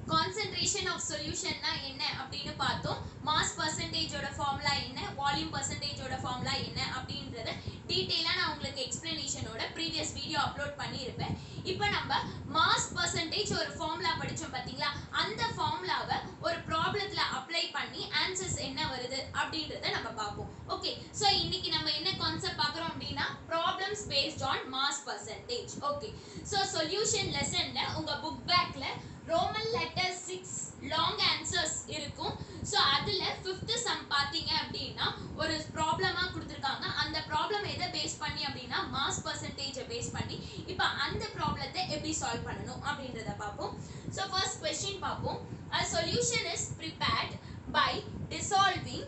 concentration of சொல்யூஷன்னா என்ன அப்படின்னு பார்த்தோம் மாஸ் பர்சன்டேஜோட ஃபார்முலா என்ன வால்யூம் பர்சன்டேஜோட ஃபார்முலா என்ன அப்படின்றத டீட்டெயிலாக நான் உங்களுக்கு எக்ஸ்பிளனேஷனோட ப்ரீவியஸ் வீடியோ அப்லோட் பண்ணியிருப்பேன் இப்போ நம்ம மாஸ் பர்சன்டேஜ் ஒரு ஃபார்முலா படித்தோம் பார்த்தீங்களா அந்த ஃபார்முலாவை ஒரு ப்ராப்ளத்தில் அப்ளை பண்ணி ஆன்சர்ஸ் என்ன வருது அப்படின்றத நம்ம பார்ப்போம் ஓகே ஸோ இன்னைக்கு நம்ம என்ன கான்செப்ட் பார்க்குறோம் அப்படின்னா problems based on mass percentage okay so solution லெசன்ல உங்கள் புக் பேக்கில் roman letter six long answers இருக்கும் ஸோ அதில் ஃபிஃப்த்து சம் பார்த்தீங்க அப்படின்னா ஒரு ப்ராப்ளமாக கொடுத்துருக்காங்க அந்த ப்ராப்ளம் எதை பேஸ் பண்ணி அப்படின்னா மாஸ் பர்சன்டேஜை பேஸ் பண்ணி இப்போ அந்த ப்ராப்ளத்தை எப்படி சால்வ் பண்ணணும் அப்படின்றத பார்ப்போம் ஸோ ஃபர்ஸ்ட் கொஸ்டின் பார்ப்போம் a solution is prepared by dissolving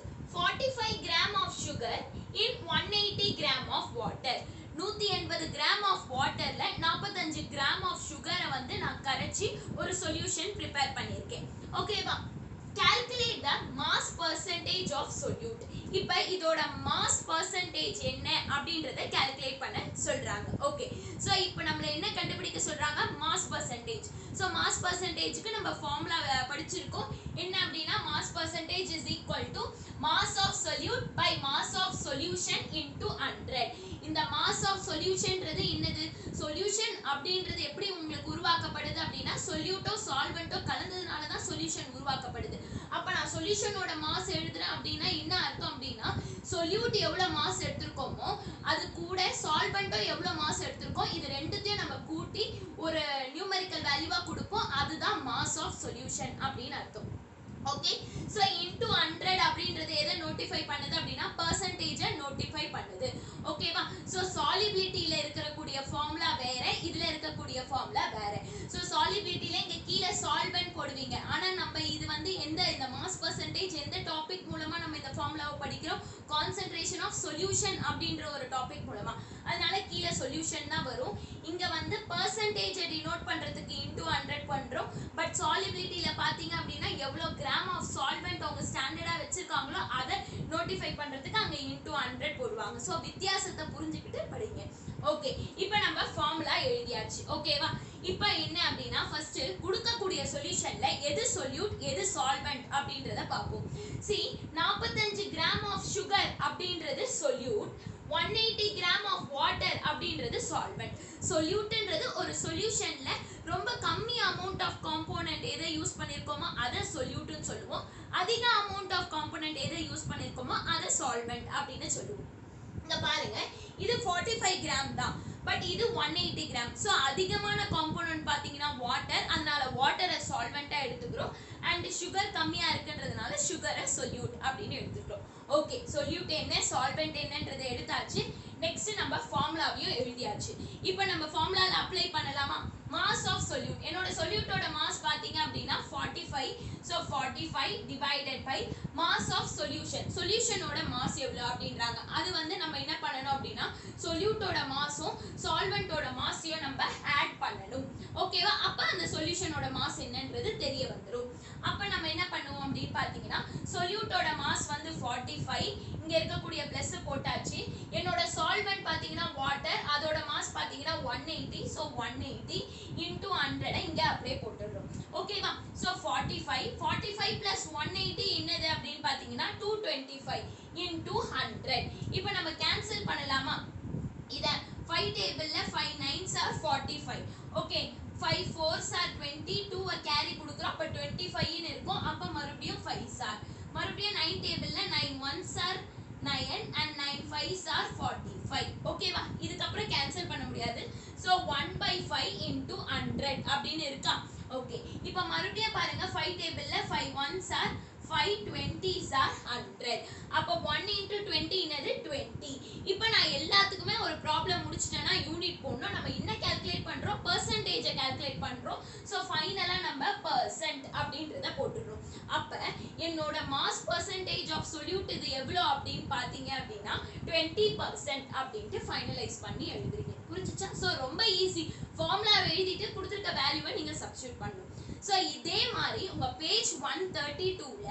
45 gram of sugar in 180 gram of water நூத்தி எண்பது கிராம் ஆஃப் வாட்டர்ல நாற்பத்தஞ்சு கிராம் ஆஃப் சுகரை வந்து நான் கரைச்சி ஒரு சொல்யூஷன் ப்ரிப்பேர் பண்ணியிருக்கேன் ஓகேவா calculate the mass percentage of solute இப்போ இதோட மாஸ் பர்சன்டேஜ் என்ன அப்படின்றத கால்குலேட் பண்ண சொல்றாங்க ஓகே ஸோ இப்போ நம்மள என்ன கண்டுபிடிக்க சொல்றாங்க மாஸ் பர்சன்டேஜ் ஸோ மாஸ் பர்சன்டேஜ்க்கு நம்ம ஃபார்முலா படிச்சிருக்கோம் என்ன அப்படின்னா mass percentage is equal to mass of solute by mass of solution into hundred இந்த மாஸ் ஆஃப் சொல்யூஷன்ன்றது என்னது சொல்யூஷன் அப்படின்றது எப்படி உங்களுக்கு உருவாக்கப்படுது அப்படின்னா சொல்யூட்டோ சால்வெண்ட்டோ கலந்ததுனால தான் சொல்யூஷன் உருவாக்கப்படுது அப்ப நான் சொல்யூஷனோட மாஸ் எழுதுறேன் அப்படின்னா என்ன அர்த்தம் அப்படின்னா சொல்யூட் எவ்வளவு மாஸ் எடுத்திருக்கோமோ அது கூட சால்வெண்ட்டோ எவ்வளவு மாஸ் எடுத்திருக்கோம் இது ரெண்டுத்தையும் நம்ம கூட்டி ஒரு நியூமெரிக்கல் வேல்யூவா கொடுப்போம் அதுதான் மாஸ் ஆஃப் சொல்யூஷன் அப்படின்னு அர்த்தம் ஓகே ஸோ இன்டூ ஹண்ட்ரட் அப்படின்றது எதை நோட்டிஃபை பண்ணுது அப்படின்னா பர்சன்டேஜை நோட்டிஃபை பண்ணுது ஓகேவா ஸோ சாலிபிலிட்டியில் இருக்கக்கூடிய ஃபார்முலா வேற இதில் இருக்கக்கூடிய ஃபார்முலா வேற ஸோ சாலிபிலிட்டியில் இங்கே கீழே சால்வெண்ட் போடுவீங்க ஆனால் நம்ம இது வந்து எந்த இந்த மாஸ் பர்சன்டேஜ் எந்த டாபிக் மூலமாக நம்ம இந்த ஃபார்முலாவை படிக்கிறோம் கான்சென்ட்ரேஷன் ஆஃப் சொல்யூஷன் அப்படின்ற ஒரு டாபிக் மூலமாக அதனால கீழே சொல்யூஷன் தான் வரும் இங்கே வந்து பர்சன்டேஜை டினோட் பண்ணுறதுக்கு இன்டூ ஹண்ட்ரட் பண்ணுறோம் பட் சாலிபிலிட்டியில் பார்த்தீங்க அப்படின்னா எவ்வளோ கிராம் ஆஃப் சால்வெண்ட் அவங்க ஸ்டாண்டர்டாக வச்சிருக்காங்களோ அதை நோட்டிஃபை பண்ணுறதுக்கு அங்கே இன்டூ ஹண்ட்ரட் போடுவாங்க ஸோ வித்தியாசத்தை புரிஞ்சுக்கிட்டு படிங்க ஓகே இப்போ நம்ம ஃபார்முலா எழுதியாச்சு ஓகேவா இப்போ என்ன அப்படின்னா ஃபர்ஸ்ட் கொடுக்கக்கூடிய சொல்யூஷன்ல எது சொல்யூட் எது சால்வெண்ட் அப்படின்றத பார்ப்போம் சி நாற்பத்தஞ்சு கிராம் ஆஃப் சுகர் அப்படின்றது solute one eighty gram of water அப்படின்றது சால்வெண்ட் சொல்யூட்ன்றது ஒரு சொல்யூஷன்ல ரொம்ப கம்மி அமௌண்ட் ஆஃப் காம்போனன்ட் எதை யூஸ் பண்ணியிருக்கோமோ அதை சொல்யூட்னு சொல்லுவோம் அதிக அமௌண்ட் ஆஃப் காம்போனன்ட் எதை யூஸ் பண்ணியிருக்கோமோ அதை சால்வெண்ட் அப்படின்னு சொல்லுவோம் இங்க பாருங்க இது 45 ஃபைவ் கிராம் தான் பட் இது ஒன் எயிட்டி கிராம் ஸோ அதிகமான காம்போனன்ட் பார்த்தீங்கன்னா வாட்டர் அதனால வாட்டரை சால்வெண்ட்டாக எடுத்துக்கிறோம் அண்ட் சுகர் கம்மியாக இருக்குன்றதுனால சுகரை சொல்யூட் அப்படின்னு எடுத்துக்கிறோம் ஓகே சொல்யூட் என்ன சால்வெண்ட் என்னன்றதை எடுத்தாச்சு நெக்ஸ்ட் நம்ம ஃபார்முலாவையும் எழுதியாச்சு இப்போ நம்ம ஃபார்முலாவில் அப்ளை பண்ணலாமா மாஸ் ஆஃப் சொல்யூட் என்னோட சொல்யூட்டோட மாஸ் பார்த்தீங்க அப்படின்னா forty five so forty five divided by mass of solution சொல்யூஷனோட மாஸ் எவ்வளோ அப்படின்றாங்க அது வந்து நம்ம என்ன பண்ணணும் அப்படின்னா சொல்யூட்டோட மாஸும் சால்வெண்ட்டோட மாஸையும் நம்ம ஆட் பண்ணணும் ஓகேவா அப்போ அந்த சொல்யூஷனோட மாஸ் என்னன்றது தெரிய வந்துடும் அப்போ நம்ம என்ன பண்ணுவோம் அப்படின்னு பார்த்தீங்கன்னா சொல்யூட்டோட மாஸ் வந்து ஃபார்ட்டி ஃபைவ் இங்கே இருக்கக்கூடிய ப்ளஸ் போட்டாச்சு என்னோட சால்வெண்ட் பார்த்தீங்கன்னா வாட்டர் அதோட மாஸ் பார்த்தீங்கன்னா one eighty so one eighty into ஹண்ட்ரடை இங்கே அப்படியே போட்டுடுறோம் ஓகேவா so forty five forty five plus one eighty என்னது அப்படின்னு பார்த்தீங்கன்னா two twenty five into hundred இப்போ நம்ம கேன்சல் பண்ணலாமா இதை ஃபைவ் டேபிளில் five nines are forty five okay five fours are twenty டூவை கேரி கொடுக்குறோம் அப்போ டுவெண்ட்டி ஃபைவ்னு இருக்கும் அப்போ மறுபடியும் ஃபைவ் சார் மறுபடியும் நைன் டேபிளில் nine ones are nine and nine fives R forty five ஓகேவா இதுக்கப்புறம் கேன்சல் பண்ண முடியாது so one by five into hundred அப்படின்னு இருக்கா ஓகே இப்போ மறுபடியும் பாருங்க ஃபைவ் டேபிளில் five ones are five twenties are hundred அப்போ ஒன் இன்ட்டு டுவெண்ட்டி என்னது டுவெண்ட்டி இப்போ நான் எல்லாத்துக்குமே ஒரு ப்ராப்ளம் முடிச்சிட்டேன்னா யூனிட் போடணும் நம்ம என்ன கால்குலேட் பண்ணுறோம் பர்சன்டேஜை கால்குலேட் பண்ணுறோம் ஸோ ஃபைனலாக நம்ம பர்சன்ட் அப்படின்றத போட்டுடுறோம் அப்போ என்னோட மாஸ் பர்சன்டேஜ் ஆஃப் சொல்யூட் இது எவ்வளோ அப்படின்னு பார்த்தீங்க அப்படின்னா டுவெண்ட்டி பர்சன்ட் அப்படின்ட்டு ஃபைனலைஸ் பண்ணி எழுதுறீங்க புரிஞ்சுச்சா ஸோ ரொம்ப ஈஸி ஃபார்முலா எழுதிட்டு கொடுத்துருக்க வேல்யூவை நீங்கள் சப்ஸ்டியூட் பண்ணணும் ஸோ இதே மாதிரி உங்கள் பேஜ் ஒன் தேர்ட்டி டூவில்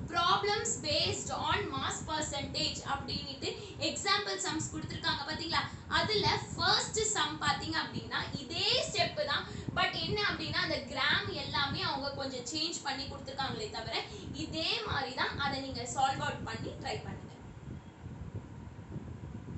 problems based on mass percentage அப்படின்ட்டு எக்ஸாம்பிள் சம்ஸ் கொடுத்துருக்காங்க பார்த்தீங்களா அதில் ஃபர்ஸ்ட் சம் பார்த்தீங்க அப்படின்னா இதே ஸ்டெப்பு தான் பட் என்ன அப்படின்னா அந்த கிராம் எல்லாமே அவங்க கொஞ்சம் சேஞ்ச் பண்ணி கொடுத்துருக்காங்களே தவிர இதே மாதிரி தான் அதை நீங்கள் சால்வ் அவுட் பண்ணி ட்ரை பண்ணுங்க